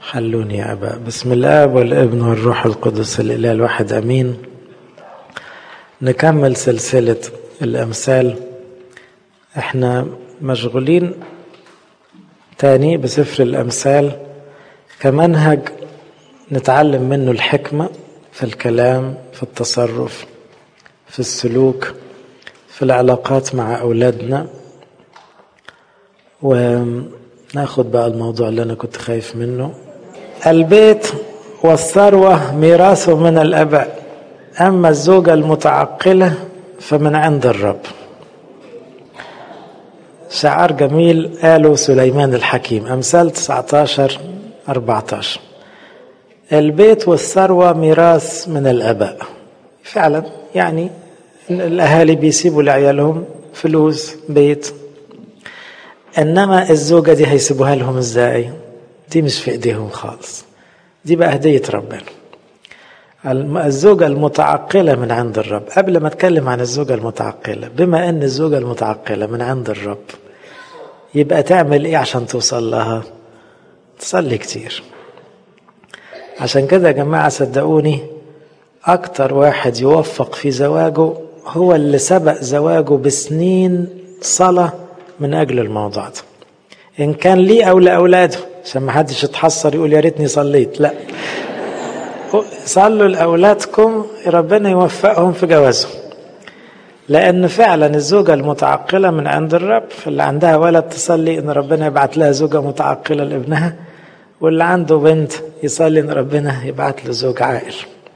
حلوني يا أبا بسم الآب والابن والروح القدس الإله الواحد أمين نكمل سلسلة الأمثال احنا مشغولين تاني بسفر الأمثال كمنهج نتعلم منه الحكمة في الكلام في التصرف في السلوك في العلاقات مع أولادنا وناخد بقى الموضوع اللي أنا كنت خايف منه البيت والثروة ميراث من الآباء أما الزوجة المتعقلة فمن عند الرب شعار جميل قاله سليمان الحكيم أمثال 19 14 البيت والثروة ميراث من الآباء فعلا يعني الأهالي بيسيبوا لعيالهم فلوس بيت إنما الزوجة دي هيسيبوها لهم إزاي دي مش في إيديهم خالص دي بقى هدية ربنا الزوجة المتعقلة من عند الرب قبل ما اتكلم عن الزوجة المتعقلة بما ان الزوجة المتعقلة من عند الرب يبقى تعمل ايه عشان توصل لها تصلي كتير عشان كده يا جماعة صدقوني اكتر واحد يوفق في زواجه هو اللي سبق زواجه بسنين صلاة من اجل الموضوع ده ان كان ليه او لاولاده عشان ما حدش يتحسر يقول يا ريتني صليت لا صلوا لأولادكم ربنا يوفقهم في جوازهم لأن فعلا الزوجة المتعقلة من عند الرب اللي عندها ولد تصلي إن ربنا يبعت لها زوجة متعقلة لابنها واللي عنده بنت يصلي إن ربنا يبعت له زوج عاقل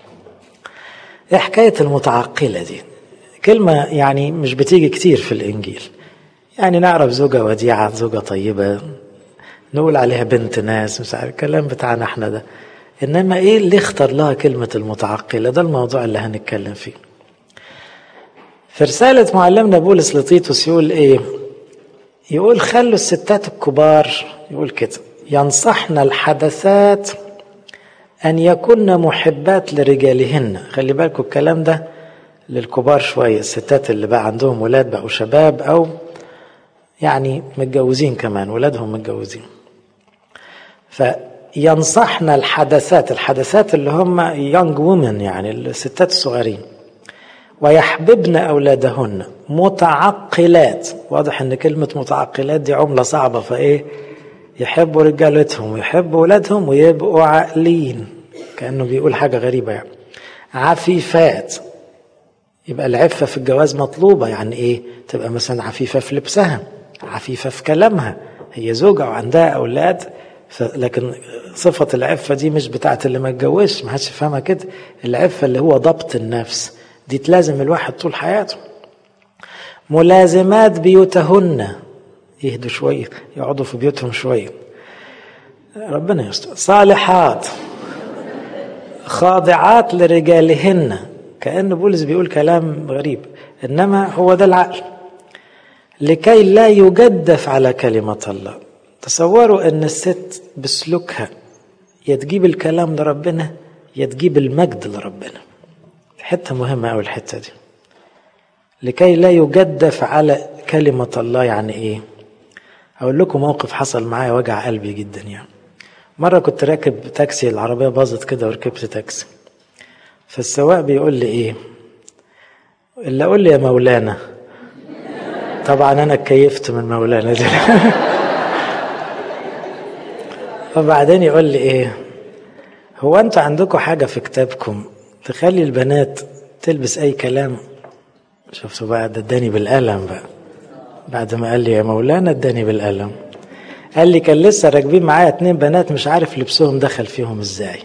إيه حكاية المتعقلة دي كلمة يعني مش بتيجي كتير في الإنجيل يعني نعرف زوجة وديعة زوجة طيبة نقول عليها بنت ناس مش عارف الكلام بتاعنا احنا ده انما ايه اللي اختار لها كلمة المتعقلة ده الموضوع اللي هنتكلم فيه في رسالة معلمنا بولس لطيتوس يقول ايه يقول خلوا الستات الكبار يقول كده ينصحن الحدثات ان يكن محبات لرجالهن خلي بالكم الكلام ده للكبار شوية الستات اللي بقى عندهم ولاد بقوا شباب او يعني متجوزين كمان ولادهم متجوزين ف ينصحن الحدثات الحدثات اللي هم يونج وومن يعني الستات الصغيرين ويحببن أولادهن متعقلات واضح ان كلمة متعقلات دي عملة صعبة فايه يحبوا رجالتهم ويحبوا ولادهم ويبقوا عاقلين كأنه بيقول حاجة غريبة يعني عفيفات يبقى العفة في الجواز مطلوبة يعني ايه تبقى مثلا عفيفة في لبسها عفيفة في كلامها هي زوجة وعندها أولاد لكن صفة العفة دي مش بتاعت اللي ما اتجوزش ما حدش يفهمها كده العفة اللي هو ضبط النفس دي تلازم الواحد طول حياته ملازمات بيوتهن يهدوا شوية يقعدوا في بيوتهم شوية ربنا يستر صالحات خاضعات لرجالهن كأن بولس بيقول كلام غريب إنما هو ده العقل لكي لا يجدف على كلمة الله تصوروا ان الست بسلوكها يا تجيب الكلام لربنا يا تجيب المجد لربنا حته مهمه قوي الحته دي لكي لا يجدف على كلمه الله يعني ايه اقول لكم موقف حصل معايا وجع قلبي جدا يعني مره كنت راكب تاكسي العربيه باظت كده وركبت تاكسي فالسواق بيقول لي ايه اللي اقول لي يا مولانا طبعا انا اتكيفت من مولانا دي وبعدين يقول لي ايه هو انتوا عندكم حاجة في كتابكم تخلي البنات تلبس اي كلام شفتوا بقى ده اداني بالقلم بقى بعد ما قال لي يا مولانا اداني بالقلم قال لي كان لسه راكبين معايا اتنين بنات مش عارف لبسهم دخل فيهم ازاي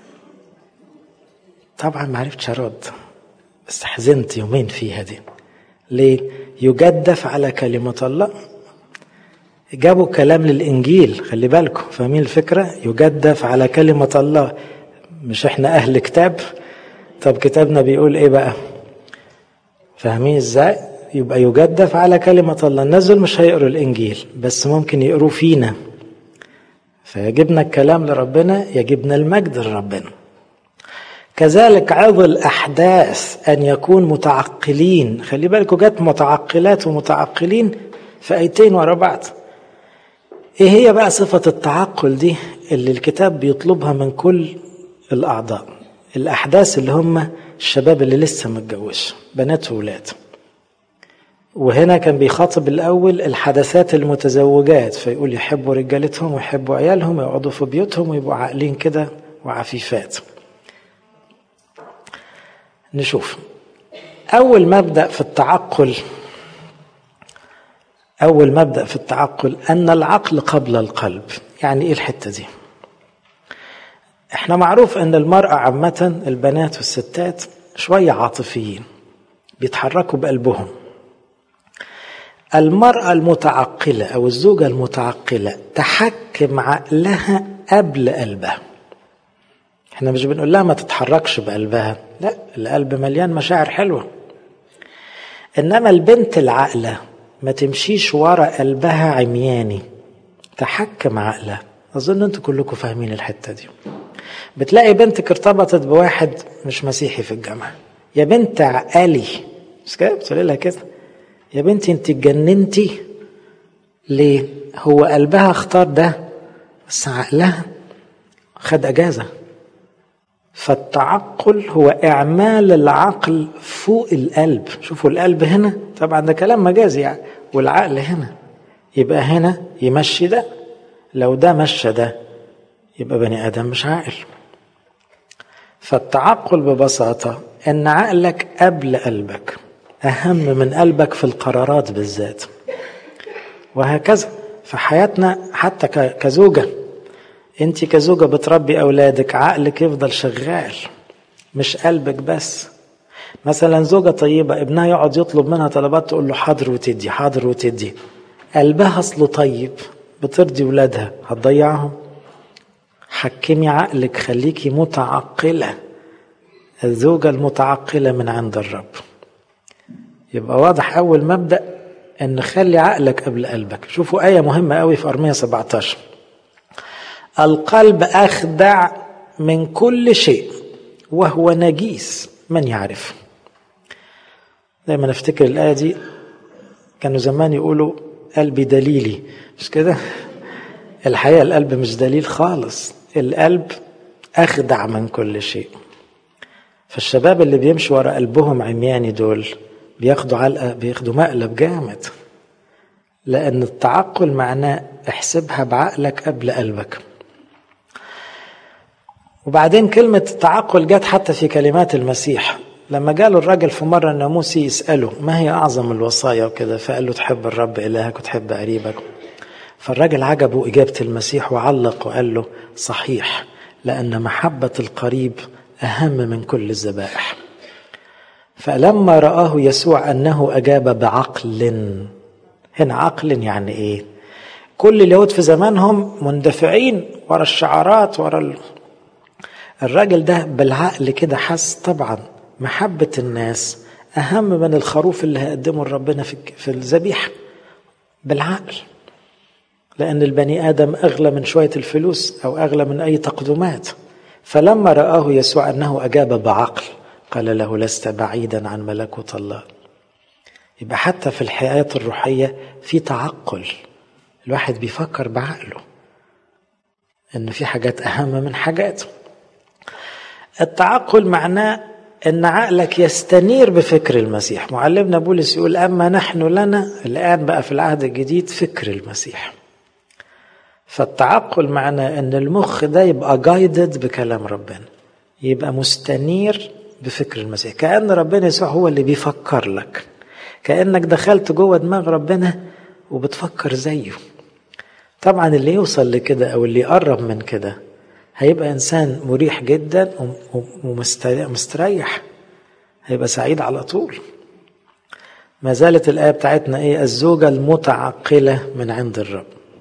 طبعا ما عرفتش ارد بس حزنت يومين فيها دي ليه يجدف على كلمة الله جابوا كلام للإنجيل خلي بالكم فاهمين الفكرة يجدف على كلمة الله مش احنا أهل كتاب طب كتابنا بيقول ايه بقى فاهمين ازاي يبقى يجدف على كلمة الله الناس دول مش هيقروا الإنجيل بس ممكن يقروا فينا فيجبنا الكلام لربنا يجبنا المجد لربنا كذلك عظ الأحداث أن يكون متعقلين خلي بالكم جت متعقلات ومتعقلين في آيتين ورا بعض ايه هي بقى صفة التعقل دي اللي الكتاب بيطلبها من كل الأعضاء الأحداث اللي هم الشباب اللي لسه متجوزش بنات وولاد وهنا كان بيخاطب الأول الحدثات المتزوجات فيقول يحبوا رجالتهم ويحبوا عيالهم ويقعدوا في بيوتهم ويبقوا عاقلين كده وعفيفات نشوف أول مبدأ في التعقل أول مبدأ في التعقل أن العقل قبل القلب يعني إيه الحتة دي احنا معروف أن المرأة عامة البنات والستات شوية عاطفيين بيتحركوا بقلبهم المرأة المتعقلة أو الزوجة المتعقلة تحكم عقلها قبل قلبها احنا مش بنقول لها ما تتحركش بقلبها لا القلب مليان مشاعر حلوة إنما البنت العاقلة ما تمشيش ورا قلبها عمياني تحكم عقلها أظن أنتوا كلكم فاهمين الحتة دي بتلاقي بنتك ارتبطت بواحد مش مسيحي في الجامعة يا بنت عقلي مش كده بتقولي لها كده يا بنتي انت اتجننتي ليه هو قلبها اختار ده بس عقلها خد اجازه فالتعقل هو اعمال العقل فوق القلب شوفوا القلب هنا طبعا ده كلام مجازي يعني والعقل هنا يبقى هنا يمشي ده لو ده مشى ده يبقى بني ادم مش عاقل فالتعقل ببساطه ان عقلك قبل قلبك أهم من قلبك في القرارات بالذات وهكذا في حياتنا حتى كزوجة أنت كزوجة بتربي أولادك عقلك يفضل شغال مش قلبك بس مثلا زوجة طيبة ابنها يقعد يطلب منها طلبات تقول له حاضر وتدي حاضر وتدي قلبها أصله طيب بترضي ولادها هتضيعهم حكمي عقلك خليكي متعقلة الزوجة المتعقلة من عند الرب يبقى واضح أول مبدأ أن خلي عقلك قبل قلبك شوفوا آية مهمة قوي في أرمية 17 القلب أخدع من كل شيء وهو نجيس من يعرف دايما افتكر الآية دي كانوا زمان يقولوا قلبي دليلي مش كده الحقيقة القلب مش دليل خالص القلب أخدع من كل شيء فالشباب اللي بيمشوا ورا قلبهم عمياني دول بياخدوا علقة بياخدوا مقلب جامد لأن التعقل معناه احسبها بعقلك قبل قلبك وبعدين كلمة التعقل جت حتى في كلمات المسيح لما جاله الراجل في مرة الناموسي يسأله ما هي أعظم الوصايا وكده فقال له تحب الرب إلهك وتحب قريبك فالراجل عجبه إجابة المسيح وعلق وقال له صحيح لأن محبة القريب أهم من كل الذبائح فلما رآه يسوع أنه أجاب بعقل هنا عقل يعني إيه كل اليهود في زمانهم مندفعين ورا الشعارات ورا ال... الراجل ده بالعقل كده حس طبعا محبة الناس أهم من الخروف اللي هيقدمه لربنا في في الذبيحة بالعقل لأن البني آدم أغلى من شوية الفلوس أو أغلى من أي تقدمات فلما رآه يسوع أنه أجاب بعقل قال له لست بعيدا عن ملكوت الله يبقى حتى في الحياة الروحية في تعقل الواحد بيفكر بعقله ان في حاجات اهم من حاجات التعقل معناه ان عقلك يستنير بفكر المسيح معلمنا بولس يقول اما نحن لنا الان بقى في العهد الجديد فكر المسيح فالتعقل معناه ان المخ ده يبقى جايدد بكلام ربنا يبقى مستنير بفكر المسيح كأن ربنا يسوع هو اللي بيفكر لك كأنك دخلت جوه دماغ ربنا وبتفكر زيه طبعا اللي يوصل لكده أو اللي يقرب من كده هيبقى إنسان مريح جدا ومستريح هيبقى سعيد على طول ما زالت الآية بتاعتنا إيه الزوجة المتعقلة من عند الرب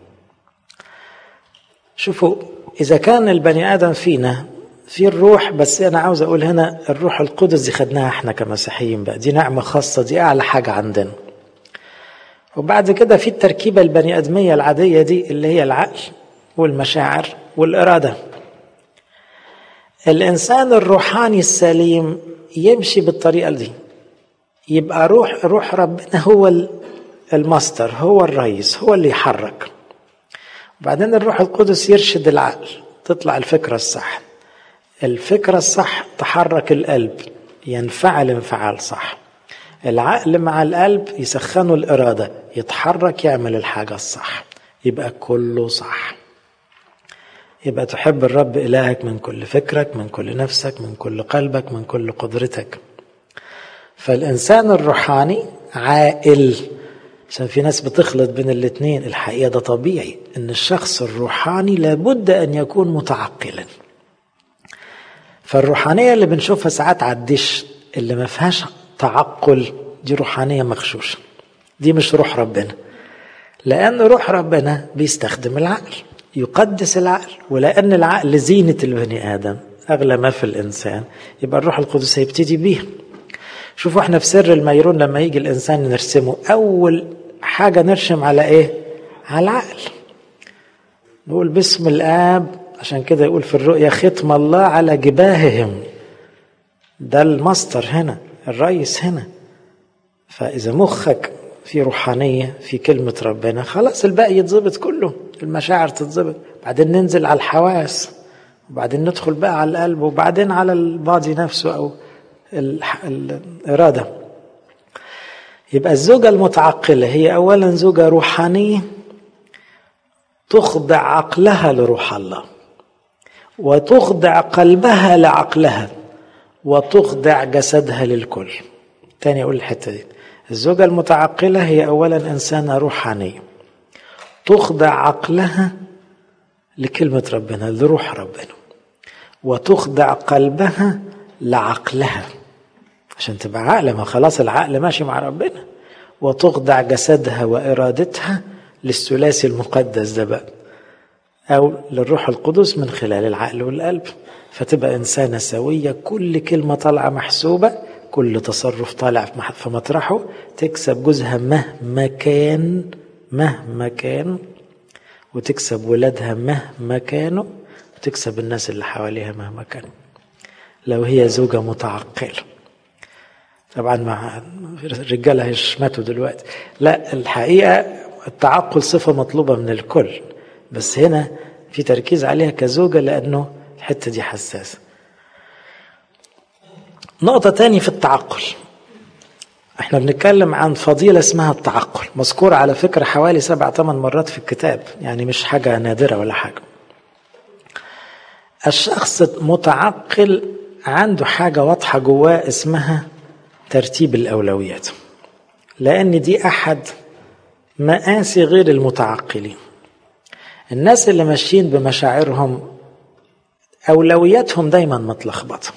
شوفوا إذا كان البني آدم فينا في الروح بس انا عاوز اقول هنا الروح القدس دي خدناها احنا كمسيحيين بقى دي نعمه خاصه دي اعلى حاجه عندنا وبعد كده في التركيبه البني ادميه العاديه دي اللي هي العقل والمشاعر والاراده الانسان الروحاني السليم يمشي بالطريقه دي يبقى روح روح ربنا هو الماستر هو الرئيس هو اللي يحرك بعدين الروح القدس يرشد العقل تطلع الفكرة الصح الفكرة الصح تحرك القلب ينفعل انفعال صح العقل مع القلب يسخنوا الإرادة يتحرك يعمل الحاجة الصح يبقى كله صح يبقى تحب الرب إلهك من كل فكرك من كل نفسك من كل قلبك من كل قدرتك فالإنسان الروحاني عاقل عشان في ناس بتخلط بين الاثنين الحقيقة ده طبيعي ان الشخص الروحاني لابد ان يكون متعقلا فالروحانية اللي بنشوفها ساعات على الدش اللي ما فيهاش تعقل دي روحانية مغشوشة دي مش روح ربنا لأن روح ربنا بيستخدم العقل يقدس العقل ولأن العقل زينة البني آدم أغلى ما في الإنسان يبقى الروح القدس هيبتدي بيه شوفوا احنا في سر الميرون لما يجي الإنسان نرسمه أول حاجة نرسم على إيه؟ على العقل نقول باسم الآب عشان كده يقول في الرؤيا ختم الله على جباههم ده الماستر هنا الرئيس هنا فإذا مخك في روحانية في كلمة ربنا خلاص الباقي يتظبط كله المشاعر تتظبط بعدين ننزل على الحواس وبعدين ندخل بقى على القلب وبعدين على البادي نفسه أو الإرادة يبقى الزوجة المتعقلة هي أولا زوجة روحانية تخضع عقلها لروح الله وتخضع قلبها لعقلها وتخضع جسدها للكل تاني أقول الحتة دي الزوجة المتعقلة هي أولا إنسانة روحانية تخضع عقلها لكلمة ربنا لروح ربنا وتخضع قلبها لعقلها عشان تبقى عقل ما خلاص العقل ماشي مع ربنا وتخضع جسدها وإرادتها للثلاثي المقدس ده بقى أو للروح القدس من خلال العقل والقلب فتبقى إنسانة سوية كل كلمة طالعة محسوبة كل تصرف طالع في مطرحه تكسب جوزها مهما كان مهما كان وتكسب ولادها مهما كانوا وتكسب الناس اللي حواليها مهما كانوا لو هي زوجة متعقلة طبعا مع الرجاله هيشمتوا دلوقتي لا الحقيقه التعقل صفه مطلوبه من الكل بس هنا في تركيز عليها كزوجه لانه الحته دي حساسه نقطه تاني في التعقل احنا بنتكلم عن فضيله اسمها التعقل مذكوره على فكره حوالي سبع ثمان مرات في الكتاب يعني مش حاجه نادره ولا حاجه الشخص متعقل عنده حاجه واضحه جواه اسمها ترتيب الأولويات لأن دي أحد مآسي غير المتعقلين الناس اللي ماشيين بمشاعرهم أولوياتهم دايما متلخبطة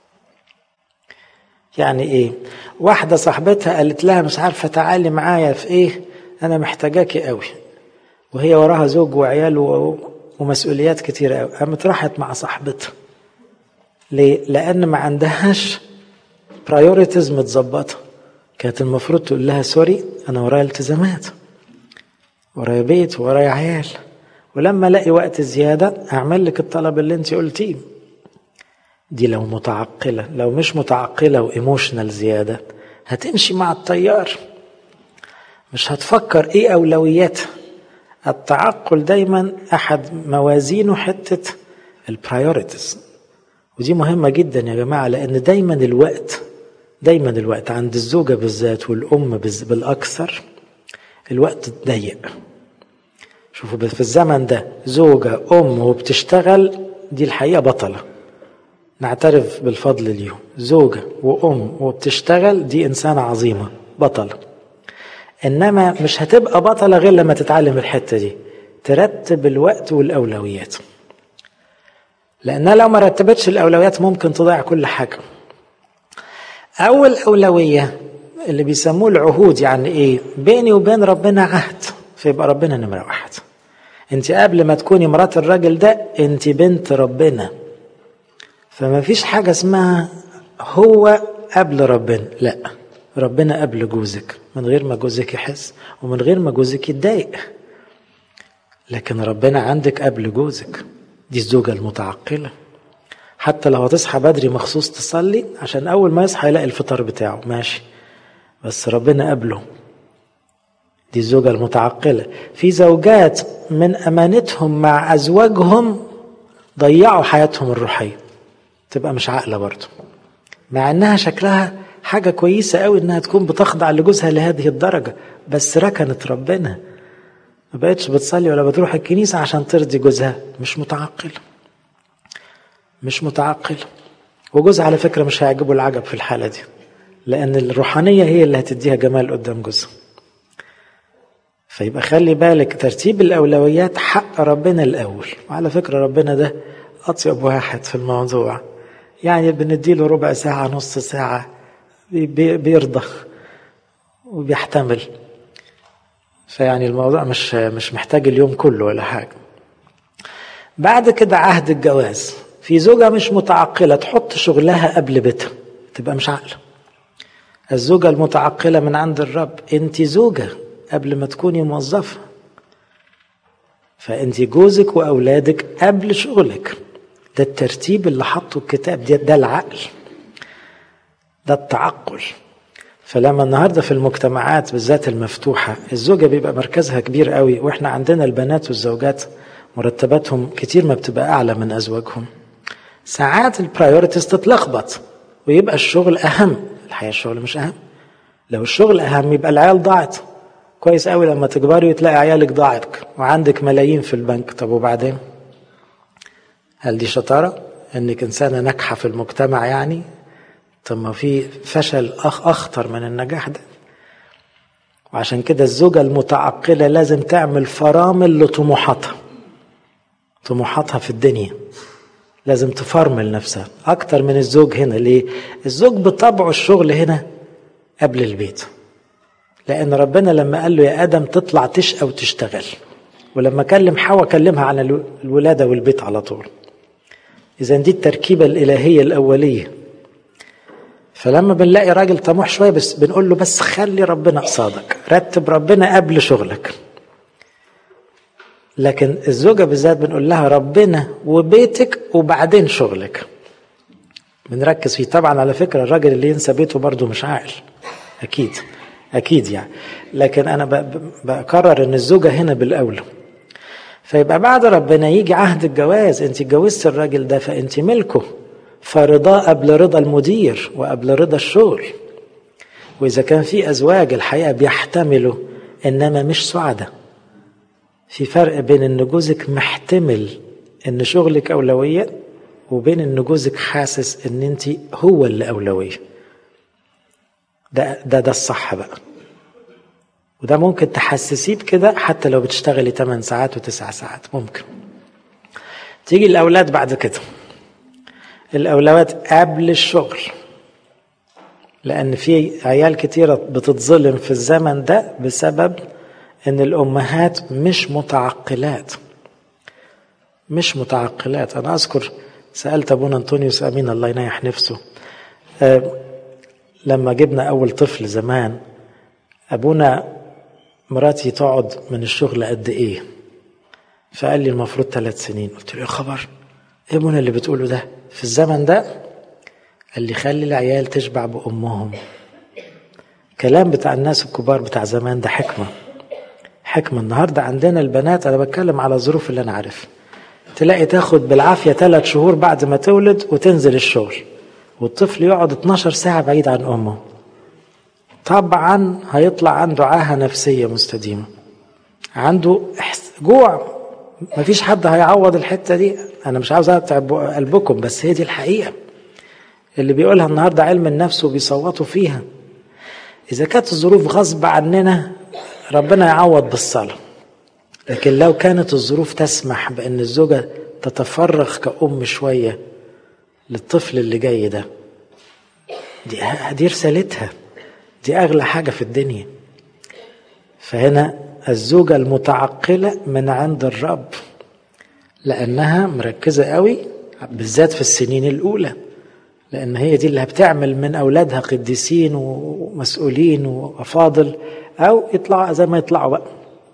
يعني إيه واحدة صاحبتها قالت لها مش عارفة تعالي معايا في إيه أنا محتاجاكي قوي وهي وراها زوج وعيال ومسؤوليات كتيرة قوي قامت راحت مع صاحبتها ليه؟ لأن ما عندهاش برايورتيز متظبطه كانت المفروض تقول لها سوري انا ورايا التزامات ورايا بيت ورايا عيال ولما الاقي وقت زياده اعمل لك الطلب اللي انت قلتيه دي لو متعقله لو مش متعقله وايموشنال زياده هتمشي مع التيار مش هتفكر ايه اولوياتها التعقل دايما احد موازينه حته البرايورتيز ودي مهمه جدا يا جماعه لان دايما الوقت دايما الوقت عند الزوجة بالذات والأم بالأكثر الوقت ضيق شوفوا في الزمن ده زوجة أم وبتشتغل دي الحقيقة بطلة نعترف بالفضل اليوم زوجة وأم وبتشتغل دي إنسانة عظيمة بطلة إنما مش هتبقى بطلة غير لما تتعلم الحتة دي ترتب الوقت والأولويات لأنها لو ما رتبتش الأولويات ممكن تضيع كل حاجة أول أولوية اللي بيسموه العهود يعني إيه؟ بيني وبين ربنا عهد فيبقى ربنا نمرة واحد. أنت قبل ما تكوني مرات الراجل ده أنت بنت ربنا. فما فيش حاجة اسمها هو قبل ربنا، لأ ربنا قبل جوزك من غير ما جوزك يحس ومن غير ما جوزك يتضايق. لكن ربنا عندك قبل جوزك. دي الزوجة المتعقلة. حتى لو هتصحى بدري مخصوص تصلي عشان اول ما يصحى يلاقي الفطار بتاعه ماشي بس ربنا قبله دي الزوجة المتعقلة في زوجات من أمانتهم مع أزواجهم ضيعوا حياتهم الروحية تبقى مش عاقلة برضه مع أنها شكلها حاجة كويسة قوي أنها تكون بتخضع لجوزها لهذه الدرجة بس ركنت ربنا ما بقتش بتصلي ولا بتروح الكنيسة عشان ترضي جوزها مش متعقلة مش متعقلة وجوزها على فكرة مش هيعجبه العجب في الحالة دي لأن الروحانية هي اللي هتديها جمال قدام جوزها فيبقى خلي بالك ترتيب الأولويات حق ربنا الأول وعلى فكرة ربنا ده أطيب واحد في الموضوع يعني بنديله ربع ساعة نص ساعة بيرضى وبيحتمل فيعني الموضوع مش مش محتاج اليوم كله ولا حاجة بعد كده عهد الجواز في زوجة مش متعقلة تحط شغلها قبل بيتها تبقى مش عاقلة الزوجة المتعقلة من عند الرب انت زوجة قبل ما تكوني موظفة فانت جوزك واولادك قبل شغلك ده الترتيب اللي حطه الكتاب ده, ده العقل ده التعقل فلما النهارده في المجتمعات بالذات المفتوحه الزوجه بيبقى مركزها كبير قوي واحنا عندنا البنات والزوجات مرتباتهم كتير ما بتبقى اعلى من ازواجهم ساعات البرايورتيز تتلخبط ويبقى الشغل اهم الحقيقه الشغل مش اهم لو الشغل اهم يبقى العيال ضاعت كويس قوي لما تكبري وتلاقي عيالك ضاعت وعندك ملايين في البنك طب وبعدين هل دي شطاره انك انسانه ناجحه في المجتمع يعني طب ما في فشل أخ أخطر من النجاح ده وعشان كده الزوجة المتعقلة لازم تعمل فرامل لطموحاتها طموحاتها في الدنيا لازم تفرمل نفسها أكتر من الزوج هنا ليه؟ الزوج بطبعه الشغل هنا قبل البيت لأن ربنا لما قال له يا آدم تطلع تشقى وتشتغل ولما كلم حواء كلمها عن الولادة والبيت على طول إذا دي التركيبة الإلهية الأولية فلما بنلاقي راجل طموح شويه بس بنقول له بس خلي ربنا قصادك رتب ربنا قبل شغلك لكن الزوجة بالذات بنقول لها ربنا وبيتك وبعدين شغلك بنركز فيه طبعا على فكرة الراجل اللي ينسى بيته برضه مش عاقل أكيد أكيد يعني لكن أنا بقرر إن الزوجة هنا بالأولى فيبقى بعد ربنا يجي عهد الجواز أنت اتجوزت الراجل ده فأنت ملكه فرضاه قبل رضا المدير وقبل رضا الشغل وإذا كان في أزواج الحقيقة بيحتملوا إنما مش سعداء في فرق بين إن جوزك محتمل إن شغلك أولوية وبين إن جوزك حاسس إن أنت هو اللي أولوية ده ده ده الصح بقى وده ممكن تحسسيه بكده حتى لو بتشتغلي 8 ساعات و9 ساعات ممكن تيجي الأولاد بعد كده الأولويات قبل الشغل لأن في عيال كتيرة بتتظلم في الزمن ده بسبب إن الأمهات مش متعقلات مش متعقلات أنا أذكر سألت أبونا أنطونيوس أمين الله ينيح نفسه أه لما جبنا أول طفل زمان أبونا مراتي تقعد من الشغل قد إيه فقال لي المفروض ثلاث سنين قلت له يا خبر ايه ابونا اللي بتقوله ده في الزمن ده قال لي خلي العيال تشبع بأمهم كلام بتاع الناس الكبار بتاع زمان ده حكمة حكمة النهاردة عندنا البنات أنا بتكلم على الظروف اللي أنا عارفها تلاقي تاخد بالعافية ثلاث شهور بعد ما تولد وتنزل الشغل والطفل يقعد 12 ساعة بعيد عن أمه طبعا هيطلع عنده عاهة نفسية مستديمة عنده جوع مفيش حد هيعوض الحتة دي أنا مش عاوز أتعب قلبكم بس هي دي الحقيقة اللي بيقولها النهاردة علم النفس وبيصوتوا فيها إذا كانت الظروف غصب عننا ربنا يعوض بالصلاة لكن لو كانت الظروف تسمح بأن الزوجة تتفرغ كأم شوية للطفل اللي جاي ده دي دي رسالتها دي أغلى حاجة في الدنيا فهنا الزوجة المتعقلة من عند الرب لأنها مركزة قوي بالذات في السنين الأولى لأن هي دي اللي بتعمل من أولادها قديسين ومسؤولين وأفاضل أو يطلعوا زي ما يطلعوا بقى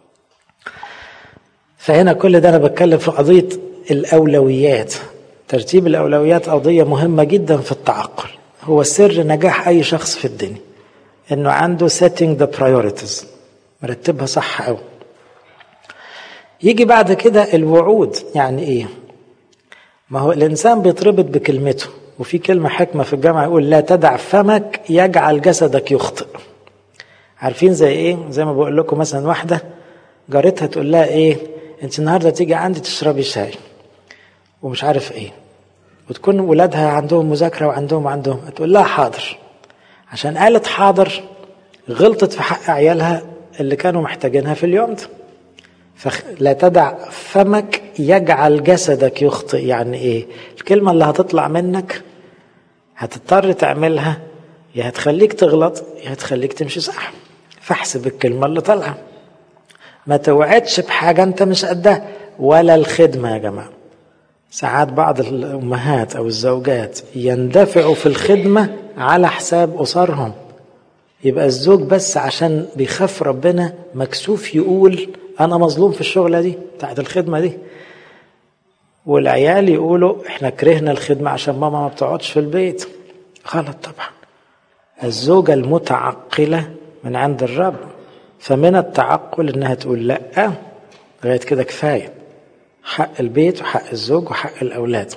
فهنا كل ده أنا بتكلم في قضية الأولويات ترتيب الأولويات قضية مهمة جدا في التعقل هو سر نجاح أي شخص في الدنيا إنه عنده setting the priorities مرتبها صح قوي يجي بعد كده الوعود يعني ايه ما هو الانسان بيتربط بكلمته وفي كلمة حكمة في الجامعة يقول لا تدع فمك يجعل جسدك يخطئ عارفين زي ايه زي ما بقول لكم مثلا واحدة جارتها تقول لها ايه انت النهاردة تيجي عندي تشربي شاي ومش عارف ايه وتكون ولادها عندهم مذاكرة وعندهم وعندهم تقول لها حاضر عشان قالت حاضر غلطت في حق عيالها اللي كانوا محتاجينها في اليوم ده فلا تدع فمك يجعل جسدك يخطئ يعني ايه الكلمة اللي هتطلع منك هتضطر تعملها يا هتخليك تغلط يا هتخليك تمشي صح فاحسب الكلمة اللي طالعة ما توعدش بحاجة انت مش قدها ولا الخدمة يا جماعة ساعات بعض الأمهات أو الزوجات يندفعوا في الخدمة على حساب أسرهم يبقى الزوج بس عشان بيخاف ربنا مكسوف يقول أنا مظلوم في الشغلة دي بتاعت الخدمة دي والعيال يقولوا احنا كرهنا الخدمة عشان ماما ما بتقعدش في البيت غلط طبعا الزوجة المتعقلة من عند الرب فمن التعقل انها تقول لا لغاية كده كفاية حق البيت وحق الزوج وحق الأولاد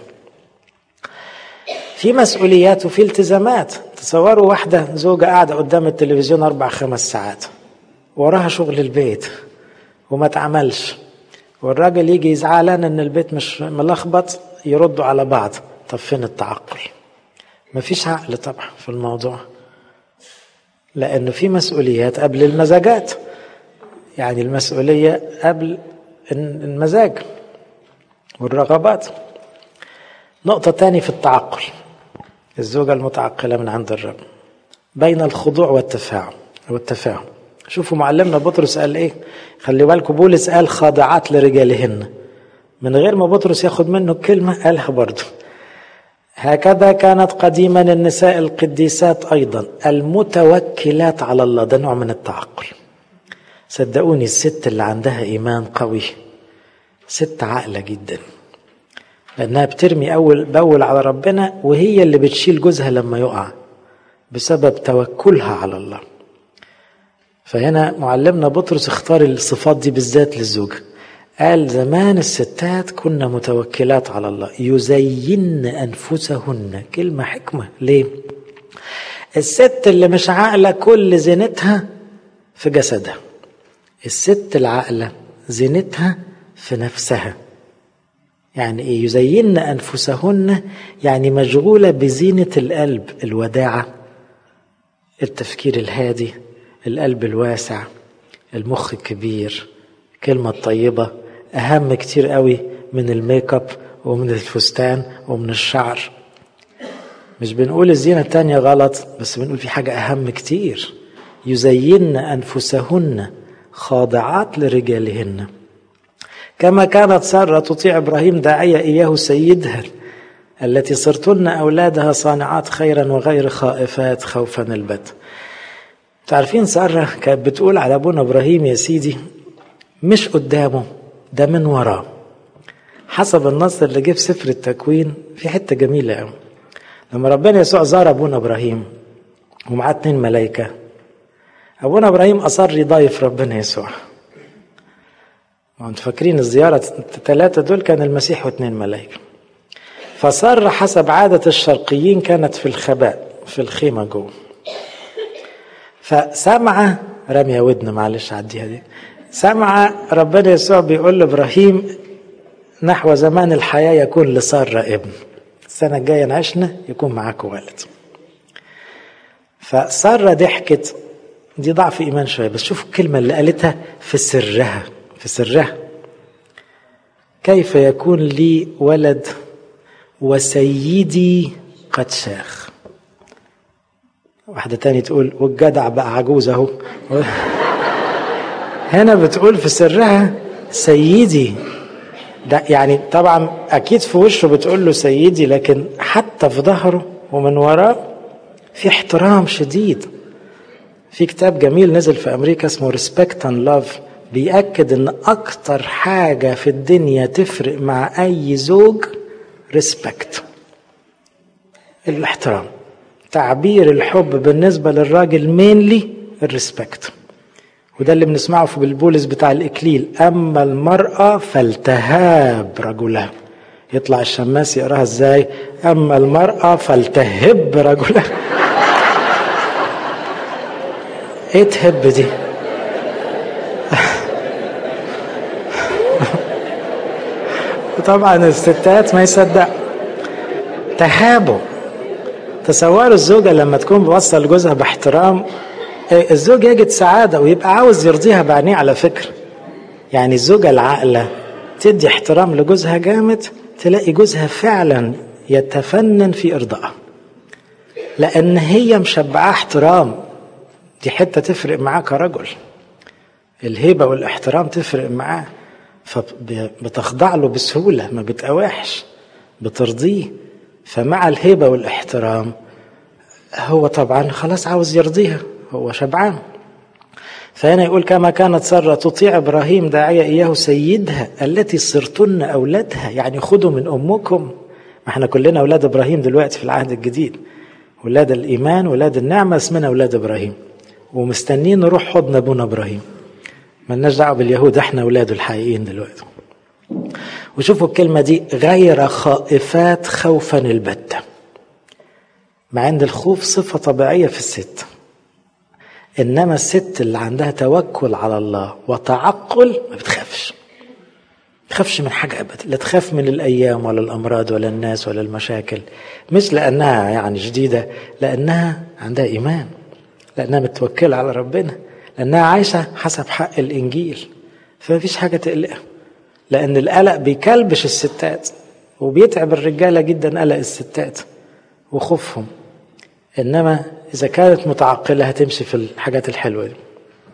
في مسؤوليات وفي التزامات تصوروا واحدة زوجة قاعدة قدام التلفزيون أربع خمس ساعات وراها شغل البيت وما تعملش والراجل يجي زعلان ان البيت مش ملخبط يردوا على بعض طب فين التعقل مفيش عقل طبعا في الموضوع لانه في مسؤوليات قبل المزاجات يعني المسؤولية قبل المزاج والرغبات نقطة تاني في التعقل الزوجة المتعقلة من عند الرب بين الخضوع والتفاعل والتفاهم شوفوا معلمنا بطرس قال ايه خلي بالكم بولس قال خاضعات لرجالهن من غير ما بطرس ياخد منه الكلمة قالها برضه هكذا كانت قديما النساء القديسات أيضا المتوكلات على الله ده نوع من التعقل صدقوني الست اللي عندها إيمان قوي ست عاقلة جدا لأنها بترمي أول بأول على ربنا وهي اللي بتشيل جوزها لما يقع بسبب توكلها على الله فهنا معلمنا بطرس اختار الصفات دي بالذات للزوجة قال زمان الستات كنا متوكلات على الله يزين أنفسهن كلمة حكمة ليه الست اللي مش عاقلة كل زينتها في جسدها الست العاقلة زينتها في نفسها يعني ايه يزين انفسهن يعني مشغوله بزينه القلب الوداعه التفكير الهادي القلب الواسع المخ الكبير الكلمه الطيبه اهم كتير قوي من الميك اب ومن الفستان ومن الشعر مش بنقول الزينه التانية غلط بس بنقول في حاجه اهم كتير يزين انفسهن خاضعات لرجالهن كما كانت سارة تطيع إبراهيم داعية إياه سيدها التي صرتن أولادها صانعات خيرا وغير خائفات خوفا البت تعرفين سارة كانت بتقول على أبونا إبراهيم يا سيدي مش قدامه ده من وراه حسب النص اللي جه في سفر التكوين في حتة جميلة قوي لما ربنا يسوع زار أبونا إبراهيم ومعاه اتنين ملايكة أبونا إبراهيم أصر يضايف ربنا يسوع وانتوا فاكرين الزيارة الثلاثة دول كان المسيح واثنين ملائكة فصار حسب عادة الشرقيين كانت في الخباء في الخيمة جوه فسمع رمية ودن معلش عديها دي سمع ربنا يسوع بيقول لابراهيم نحو زمان الحياة يكون لسارة ابن السنة الجاية نعشنا يكون معاك ولد فسارة ضحكت دي ضعف إيمان شوية بس شوفوا الكلمة اللي قالتها في سرها في سرها كيف يكون لي ولد وسيدي قد شاخ واحدة تاني تقول والجدع بقى عجوز اهو هنا بتقول في سرها سيدي ده يعني طبعا اكيد في وشه بتقول له سيدي لكن حتى في ظهره ومن وراه في احترام شديد في كتاب جميل نزل في امريكا اسمه ريسبكت اند لاف بيأكد ان اكتر حاجة في الدنيا تفرق مع اي زوج ريسبكت الاحترام تعبير الحب بالنسبة للراجل مينلي الريسبكت وده اللي بنسمعه في بالبولس بتاع الإكليل أما المرأة فلتهاب رجلها يطلع الشماس يقراها ازاي أما المرأة فلتهب رجلها ايه تهب دي طبعا الستات ما يصدق تهابوا تصوروا الزوجة لما تكون بوصل جوزها باحترام الزوج يجد سعادة ويبقى عاوز يرضيها بعينيه على فكرة يعني الزوجة العاقلة تدي احترام لجوزها جامد تلاقي جوزها فعلا يتفنن في إرضائها لأن هي مشبعاه احترام دي حتة تفرق معاه كرجل الهيبة والاحترام تفرق معاه فبتخضع له بسهولة ما بتقاوحش بترضيه فمع الهيبة والاحترام هو طبعا خلاص عاوز يرضيها هو شبعان فهنا يقول كما كانت سارة تطيع إبراهيم داعية إياه سيدها التي صرتن أولادها يعني خذوا من أمكم ما احنا كلنا أولاد إبراهيم دلوقتي في العهد الجديد أولاد الإيمان أولاد النعمة اسمنا أولاد إبراهيم ومستنين نروح حضن أبونا إبراهيم ملناش دعوة باليهود احنا أولاده الحقيقيين دلوقتي وشوفوا الكلمة دي غير خائفات خوفا البتة مع ان الخوف صفة طبيعية في الست انما الست اللي عندها توكل على الله وتعقل ما بتخافش تخافش من حاجة أبدا لا تخاف من الأيام ولا الأمراض ولا الناس ولا المشاكل مش لأنها يعني جديدة لأنها عندها إيمان لأنها متوكلة على ربنا لأنها عايشة حسب حق الإنجيل فما فيش حاجة تقلقها لأن القلق بيكلبش الستات وبيتعب الرجالة جدا قلق الستات وخوفهم إنما إذا كانت متعقلة هتمشي في الحاجات الحلوة دي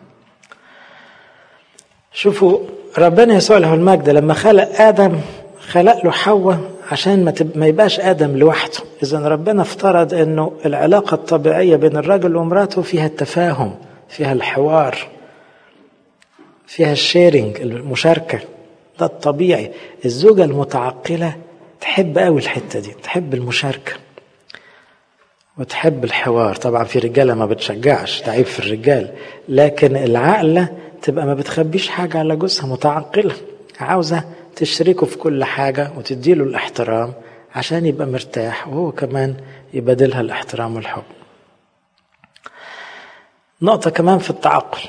شوفوا ربنا يسوع له المجد لما خلق آدم خلق له حواء عشان ما, تب... ما يبقاش آدم لوحده إذا ربنا افترض أنه العلاقة الطبيعية بين الرجل ومراته فيها التفاهم فيها الحوار فيها الشيرنج المشاركة ده الطبيعي الزوجة المتعقلة تحب قوي الحتة دي تحب المشاركة وتحب الحوار طبعا في رجالة ما بتشجعش تعيب في الرجال لكن العقلة تبقى ما بتخبيش حاجة على جوزها متعقلة عاوزة تشركه في كل حاجة وتديله الاحترام عشان يبقى مرتاح وهو كمان يبادلها الاحترام والحب نقطة كمان في التعقل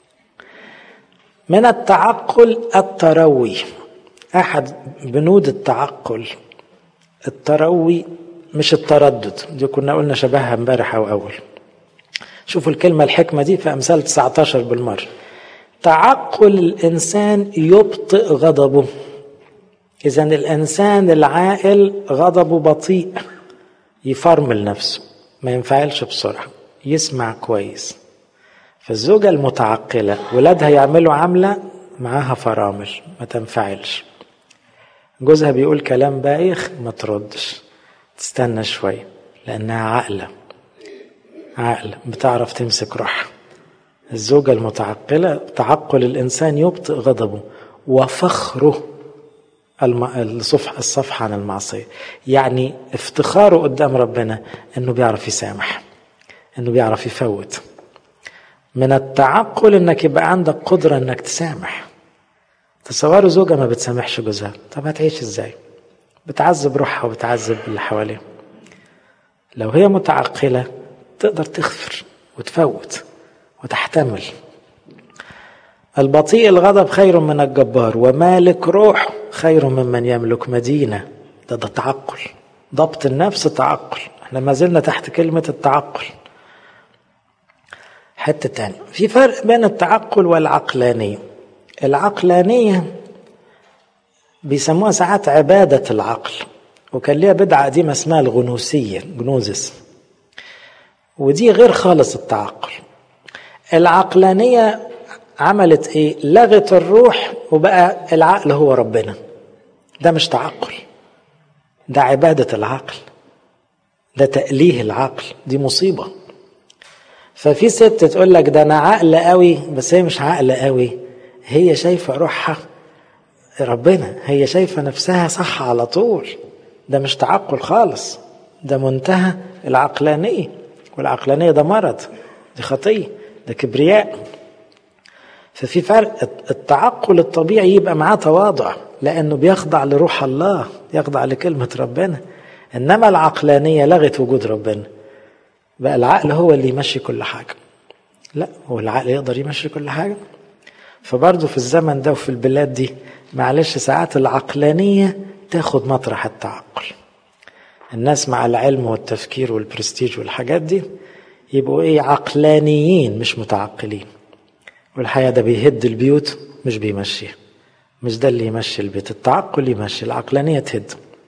من التعقل التروي أحد بنود التعقل التروي مش التردد دي كنا قلنا شبهها امبارح أو أول شوفوا الكلمة الحكمة دي في أمثال 19 بالمرة تعقل الإنسان يبطئ غضبه إذا الإنسان العاقل غضبه بطيء يفرمل نفسه ما ينفعلش بسرعة يسمع كويس فالزوجة المتعقلة ولادها يعملوا عملة معاها فرامل ما تنفعلش جوزها بيقول كلام بايخ ما تردش تستنى شوية لأنها عاقلة عاقلة بتعرف تمسك روحها الزوجة المتعقلة تعقل الإنسان يبطئ غضبه وفخره الصفح الصفحة عن المعصية يعني افتخاره قدام ربنا انه بيعرف يسامح انه بيعرف يفوت من التعقل انك يبقى عندك قدرة انك تسامح تصوروا زوجة ما بتسامحش جوزها طب هتعيش ازاي بتعذب روحها وبتعذب اللي حواليها لو هي متعقلة تقدر تغفر وتفوت وتحتمل البطيء الغضب خير من الجبار ومالك روح خير ممن يملك مدينة ده ده تعقل ضبط النفس تعقل احنا ما زلنا تحت كلمة التعقل حتة تانية في فرق بين التعقل والعقلانية العقلانية بيسموها ساعات عبادة العقل وكان ليها بدعة قديمة اسمها الغنوسية جنوزس ودي غير خالص التعقل العقلانية عملت ايه لغت الروح وبقى العقل هو ربنا ده مش تعقل ده عبادة العقل ده تأليه العقل دي مصيبة ففي ست تقول لك ده انا عقل قوي بس هي مش عقل قوي هي شايفة روحها ربنا هي شايفة نفسها صح على طول ده مش تعقل خالص ده منتهى العقلانية والعقلانية ده مرض دي خطية ده كبرياء ففي فرق التعقل الطبيعي يبقى معاه تواضع لأنه بيخضع لروح الله يخضع لكلمة ربنا إنما العقلانية لغت وجود ربنا بقى العقل هو اللي يمشي كل حاجة لا هو العقل يقدر يمشي كل حاجة فبرضه في الزمن ده وفي البلاد دي معلش ساعات العقلانية تاخد مطرح التعقل الناس مع العلم والتفكير والبرستيج والحاجات دي يبقوا ايه عقلانيين مش متعقلين والحقيقة ده بيهد البيوت مش بيمشيها مش ده اللي يمشي البيت التعقل يمشي العقلانية تهد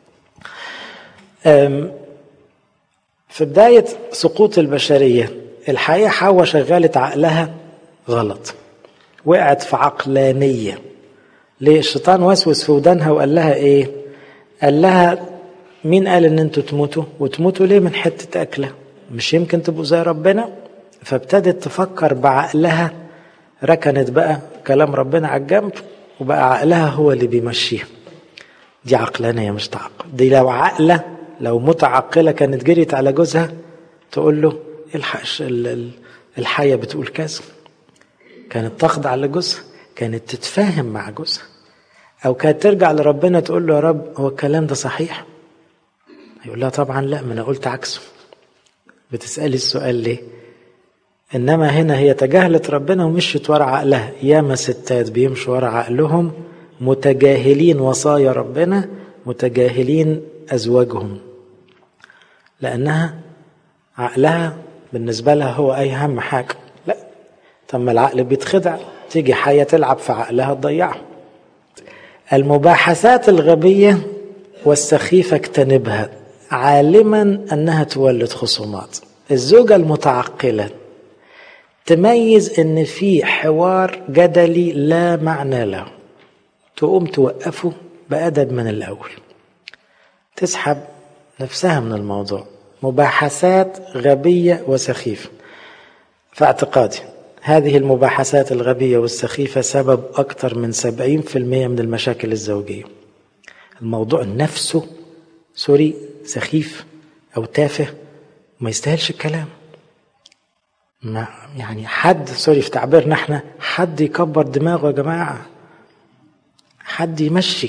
في بداية سقوط البشرية الحقيقة حواء شغالة عقلها غلط وقعت في عقلانية ليه الشيطان وسوس في ودانها وقال لها ايه قال لها مين قال ان انتوا تموتوا وتموتوا ليه من حتة اكلة مش يمكن تبقوا زي ربنا فابتدت تفكر بعقلها ركنت بقى كلام ربنا على الجنب وبقى عقلها هو اللي بيمشيها دي عقلانية مش تعقل دي لو عقلة لو متعقلة كانت جريت على جوزها تقول له الحق الحية بتقول كذا كانت تخضع لجوزها كانت تتفاهم مع جوزها او كانت ترجع لربنا تقول له يا رب هو الكلام ده صحيح يقول لها طبعا لا ما انا قلت عكسه بتسالي السؤال ليه انما هنا هي تجاهلت ربنا ومشيت ورا عقلها ياما ستات بيمشوا ورا عقلهم متجاهلين وصايا ربنا متجاهلين ازواجهم لانها عقلها بالنسبه لها هو اي اهم حاجه لا طب ما العقل بيتخدع تيجي حية تلعب في عقلها تضيعه المباحثات الغبية والسخيفة اجتنبها عالما أنها تولد خصومات الزوجة المتعقلة تميز أن في حوار جدلي لا معنى له تقوم توقفه بأدب من الأول تسحب نفسها من الموضوع مباحثات غبية وسخيفة في اعتقادي هذه المباحثات الغبية والسخيفة سبب أكثر من 70% من المشاكل الزوجية الموضوع نفسه سوري سخيف أو تافه ما يستاهلش الكلام ما يعني حد سوري في تعبيرنا احنا حد يكبر دماغه يا جماعة حد يمشي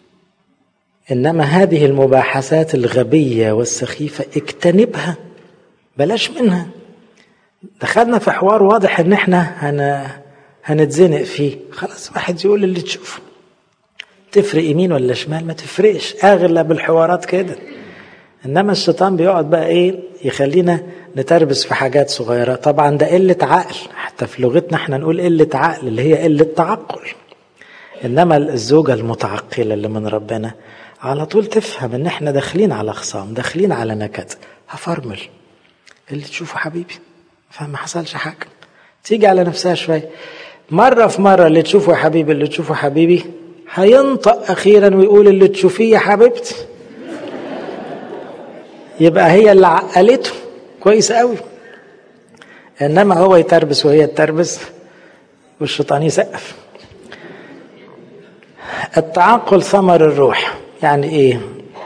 إنما هذه المباحثات الغبية والسخيفة اجتنبها بلاش منها دخلنا في حوار واضح ان احنا هن... هنتزنق فيه خلاص واحد يقول اللي تشوفه تفرق يمين ولا شمال ما تفرقش اغلب الحوارات كده انما الشيطان بيقعد بقى ايه يخلينا نتربس في حاجات صغيره طبعا ده قله عقل حتى في لغتنا احنا نقول قله عقل اللي هي قله تعقل انما الزوجه المتعقله اللي من ربنا على طول تفهم ان احنا داخلين على خصام داخلين على نكد هفرمل اللي تشوفه حبيبي فما حصلش حاجه تيجي على نفسها شويه مره في مره اللي تشوفه يا حبيبي اللي تشوفه حبيبي هينطق اخيرا ويقول اللي تشوفيه يا حبيبتي يبقى هي اللي عقلته كويس قوي انما هو يتربس وهي تتربس والشيطان يسقف التعقل ثمر الروح يعني ايه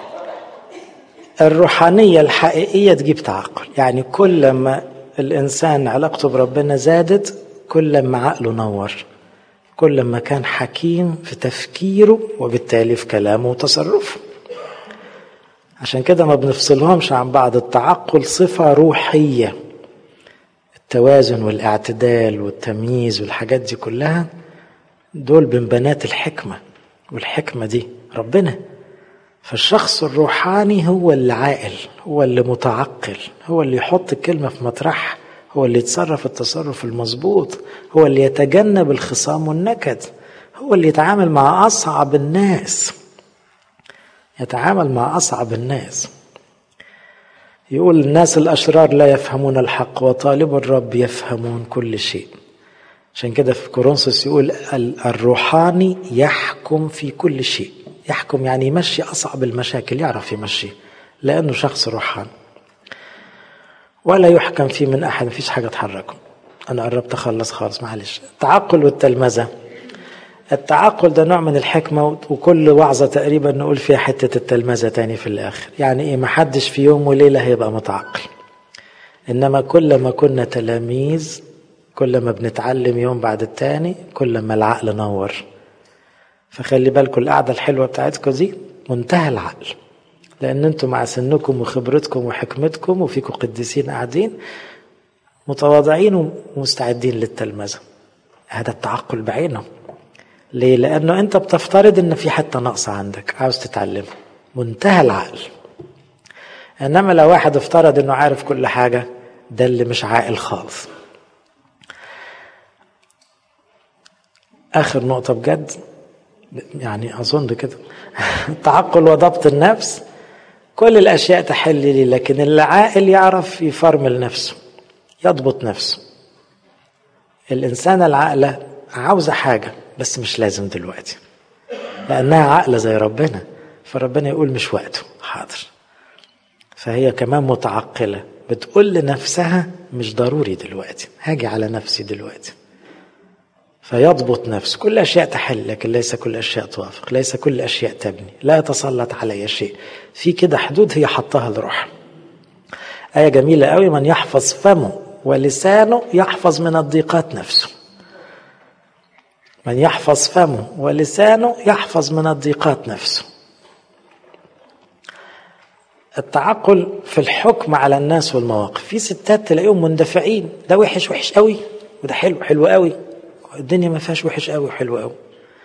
الروحانيه الحقيقيه تجيب تعقل يعني كل ما الانسان علاقته بربنا زادت كل ما عقله نور كل ما كان حكيم في تفكيره وبالتالي في كلامه وتصرفه عشان كده ما بنفصلهمش عن بعض التعقل صفة روحية التوازن والاعتدال والتمييز والحاجات دي كلها دول من بنات الحكمة والحكمة دي ربنا فالشخص الروحاني هو اللي عاقل هو اللي متعقل هو اللي يحط الكلمة في مطرحها هو اللي يتصرف التصرف المظبوط هو اللي يتجنب الخصام والنكد هو اللي يتعامل مع أصعب الناس يتعامل مع أصعب الناس يقول الناس الأشرار لا يفهمون الحق وطالب الرب يفهمون كل شيء عشان كده في كورنثوس يقول الروحاني يحكم في كل شيء يحكم يعني يمشي أصعب المشاكل يعرف يمشي لأنه شخص روحاني ولا يحكم فيه من أحد مفيش حاجة تحركه أنا قربت أخلص خالص معلش التعقل والتلمذة التعقل ده نوع من الحكمة وكل وعظة تقريبا نقول فيها حتة التلمذة تاني في الآخر يعني إيه محدش في يوم وليلة هيبقى متعقل إنما كل ما كنا تلاميذ كل ما بنتعلم يوم بعد التاني كل ما العقل نور فخلي بالكم القعدة الحلوة بتاعتكم دي منتهى العقل لأن أنتم مع سنكم وخبرتكم وحكمتكم وفيكم قديسين قاعدين متواضعين ومستعدين للتلمذة هذا التعقل بعينه ليه؟ لأنه أنت بتفترض إن في حتة ناقصة عندك عاوز تتعلمها منتهى العقل إنما لو واحد افترض إنه عارف كل حاجة ده اللي مش عاقل خالص آخر نقطة بجد يعني أظن كده التعقل وضبط النفس كل الأشياء تحل لي لكن العاقل يعرف يفرمل نفسه يضبط نفسه الإنسان العاقلة عاوزة حاجة بس مش لازم دلوقتي لأنها عاقلة زي ربنا فربنا يقول مش وقته حاضر فهي كمان متعقلة بتقول لنفسها مش ضروري دلوقتي هاجي على نفسي دلوقتي فيضبط نفسه كل أشياء تحل لكن ليس كل أشياء توافق ليس كل أشياء تبني لا يتسلط علي شيء في كده حدود هي حطها لروح آية جميلة قوي من يحفظ فمه ولسانه يحفظ من الضيقات نفسه من يحفظ فمه ولسانه يحفظ من الضيقات نفسه التعقل في الحكم على الناس والمواقف في ستات تلاقيهم مندفعين ده وحش وحش قوي وده حلو حلو قوي الدنيا ما فيهاش وحش قوي وحلو قوي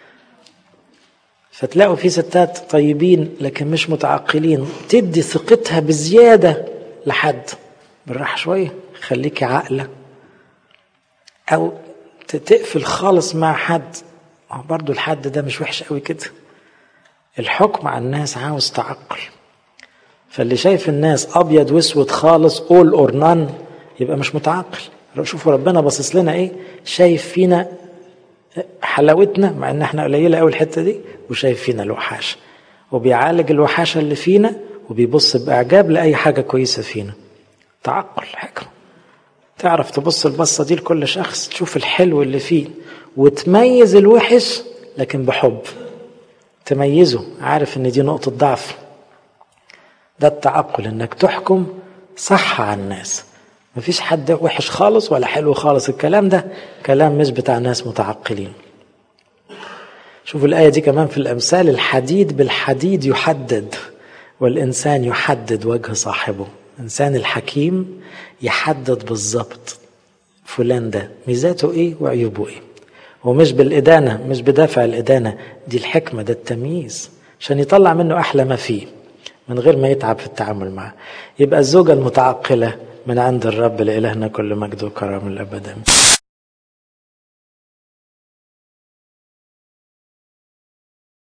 فتلاقوا في ستات طيبين لكن مش متعقلين تدي ثقتها بزيادة لحد بالراحة شوية خليكي عاقلة أو تقفل خالص مع حد برضو الحد ده مش وحش قوي كده الحكم على الناس عاوز تعقل فاللي شايف الناس ابيض واسود خالص اول اور نان يبقى مش متعقل لو شوفوا ربنا باصص لنا ايه شايف فينا حلاوتنا مع ان احنا قليله قوي الحته دي وشايف فينا الوحاشه وبيعالج الوحاشه اللي فينا وبيبص باعجاب لاي حاجه كويسه فينا تعقل حكمه تعرف تبص البصه دي لكل شخص تشوف الحلو اللي فيه وتميز الوحش لكن بحب تميزه عارف ان دي نقطه ضعف ده التعقل انك تحكم صح على الناس مفيش حد وحش خالص ولا حلو خالص الكلام ده كلام مش بتاع ناس متعقلين شوفوا الآية دي كمان في الأمثال الحديد بالحديد يحدد والإنسان يحدد وجه صاحبه الإنسان الحكيم يحدد بالظبط فلان ده ميزاته إيه وعيوبه إيه ومش بالإدانة مش بدافع الإدانة دي الحكمة ده التمييز عشان يطلع منه أحلى ما فيه من غير ما يتعب في التعامل معه يبقى الزوجة المتعقلة من عند الرب لإلهنا كل مجد وكرم الأبد